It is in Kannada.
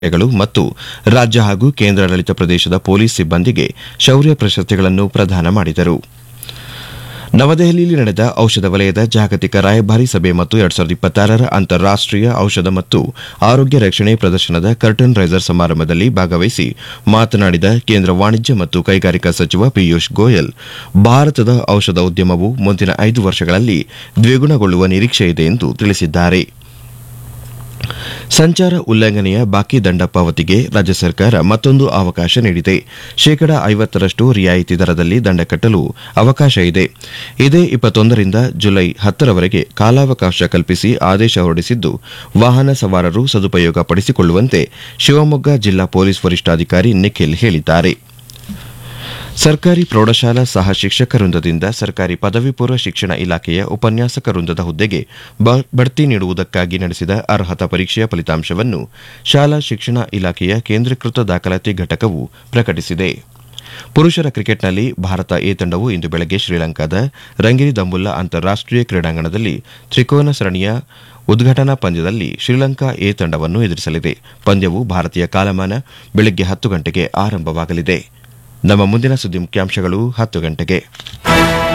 ಗಳು ಮತ್ತು ರಾಜ್ಯ ಹಾಗೂ ಕೇಂದ್ರಾಡಳಿತ ಪ್ರದೇಶದ ಪೊಲೀಸ್ ಸಿಬ್ಬಂದಿಗೆ ಶೌರ್ಯ ಪ್ರಶಸ್ತಿಗಳನ್ನು ಪ್ರದಾನ ಮಾಡಿದರು ನವದೆಹಲಿಯಲ್ಲಿ ನಡೆದ ಔಷಧ ವಲಯದ ಜಾಗತಿಕ ರಾಯಭಾರಿ ಸಭೆ ಮತ್ತು ಎರಡ್ ಸಾವಿರದ ಇಪ್ಪತ್ತಾರರ ಅಂತಾರಾಷ್ಟೀಯ ಔಷಧ ಮತ್ತು ಆರೋಗ್ಯ ರಕ್ಷಣೆ ಪ್ರದರ್ಶನದ ಕರ್ಟನ್ ರೈಸರ್ ಸಮಾರಂಭದಲ್ಲಿ ಭಾಗವಹಿಸಿ ಮಾತನಾಡಿದ ಕೇಂದ್ರ ವಾಣಿಜ್ಯ ಮತ್ತು ಕೈಗಾರಿಕಾ ಸಚಿವ ಪಿಯೂಷ್ ಗೋಯಲ್ ಭಾರತದ ಔಷಧ ಉದ್ಯಮವು ಮುಂದಿನ ಐದು ವರ್ಷಗಳಲ್ಲಿ ದ್ವಿಗುಣಗೊಳ್ಳುವ ನಿರೀಕ್ಷೆ ಇದೆ ಎಂದು ತಿಳಿಸಿದ್ದಾರೆ ಸಂಚಾರ ಉಲ್ಲಂಘನೆಯ ಬಾಕಿ ದಂಡ ಪಾವತಿಗೆ ರಾಜ್ಯ ಸರ್ಕಾರ ಮತ್ತೊಂದು ಅವಕಾಶ ನೀಡಿದೆ ಶೇಕಡಾ ಐವತ್ತರಷ್ಟು ರಿಯಾಯಿತಿ ದರದಲ್ಲಿ ದಂಡ ಕಟ್ಟಲು ಅವಕಾಶ ಇದೆ ಇದೇ ಇಪ್ಪತ್ತೊಂದರಿಂದ ಜುಲೈ ಹತ್ತರವರೆಗೆ ಕಾಲಾವಕಾಶ ಕಲ್ಪಿಸಿ ಆದೇಶ ಹೊರಡಿಸಿದ್ದು ವಾಹನ ಸವಾರರು ಸದುಪಯೋಗ ಪಡಿಸಿಕೊಳ್ಳುವಂತೆ ಶಿವಮೊಗ್ಗ ಜಿಲ್ಲಾ ಪೊಲೀಸ್ ವರಿಷ್ಠಾಧಿಕಾರಿ ನಿಖಿಲ್ ಹೇಳಿದ್ದಾರೆ ಸರ್ಕಾರಿ ಪ್ರೌಢಶಾಲಾ ಸಹ ಶಿಕ್ಷಕ ವೃಂದದಿಂದ ಸರ್ಕಾರಿ ಪದವಿ ಪೂರ್ವ ಶಿಕ್ಷಣ ಇಲಾಖೆಯ ಉಪನ್ಯಾಸಕ ವೃಂದದ ಹುದ್ದೆಗೆ ಬ- ಬಡ್ತಿ ನೀಡುವುದಕ್ಕಾಗಿ ನಡೆಸಿದ ಅರ್ಹತಾ ಪರೀಕ್ಷೆಯ ಫಲಿತಾಂಶವನ್ನು ಶಾಲಾ ಶಿಕ್ಷಣ ಇಲಾಖೆಯ ಕೇಂದ್ರೀಕೃತ ದಾಖಲಾತಿ ಘಟಕವು ಪ್ರಕಟಿಸಿದೆ ಪುರುಷರ ಕ್ರಿಕೆಟ್ನಲ್ಲಿ ಭಾರತ ಎ ತಂಡವು ಇಂದು ಬೆಳಗ್ಗೆ ಶ್ರೀಲಂಕಾದ ರಂಗಿರಿ ದಂಬುಲ್ಲಾ ಅಂತಾರಾಷ್ಟೀಯ ಕ್ರೀಡಾಂಗಣದಲ್ಲಿ ತ್ರಿಕೋನ ಸರಣಿಯ ಉದ್ಘಾಟನಾ ಪಂದ್ಯದಲ್ಲಿ ಶ್ರೀಲಂಕಾ ಎ ತಂಡವನ್ನು ಎದುರಿಸಲಿದೆ ಪಂದ್ಯವು ಭಾರತೀಯ ಕಾಲಮಾನ ಬೆಳಗ್ಗೆ ಹತ್ತು ಗಂಟೆಗೆ ಆರಂಭವಾಗಲಿದೆ ನಮ್ಮ ಮುಂದಿನ ಸುದ್ದಿ ಮುಖ್ಯಾಂಶಗಳು ಹತ್ತು ಗಂಟೆಗೆ